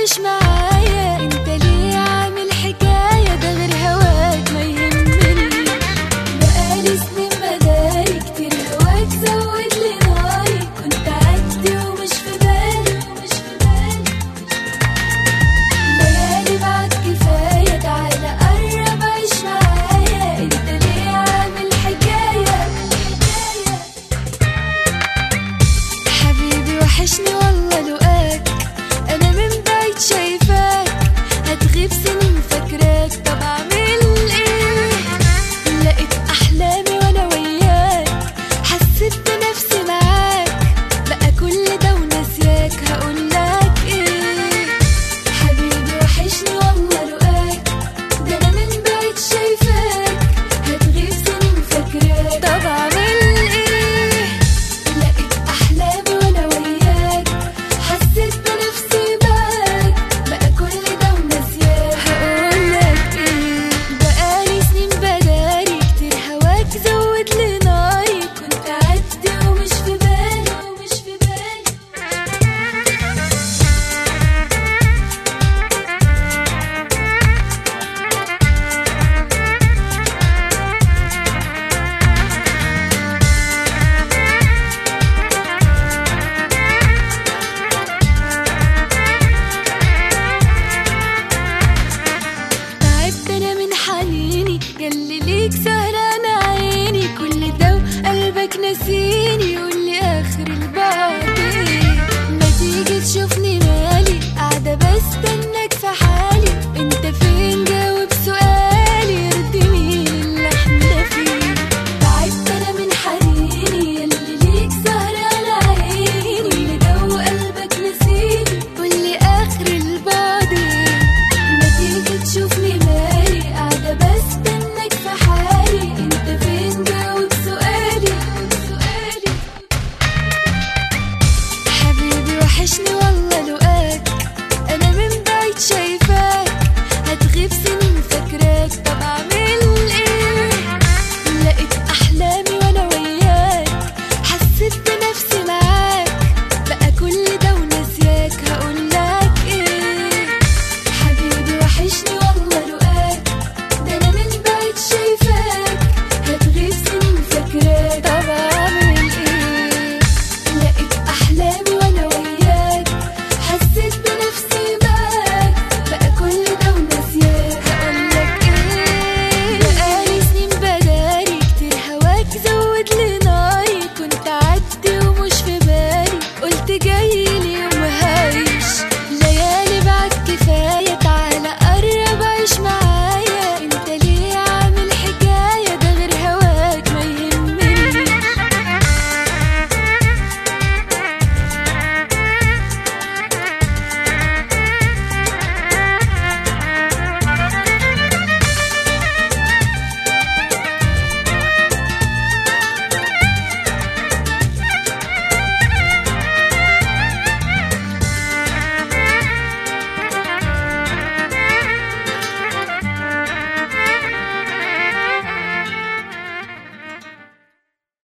عايش معايا انت ليه عامل حكاية ده غير هواك ما يهمني بقالي سنين بداري كتير هواك زود لي ناري كنت عادي ومش في بالي ومش في بالي ليالي بعد كفاية تعالى قرب عيش معايا انت ليه عامل حكاية حبيبي وحشني والله لقاك انا من بعيد شايفاك هتغيب سنين فاكراك طب اعمل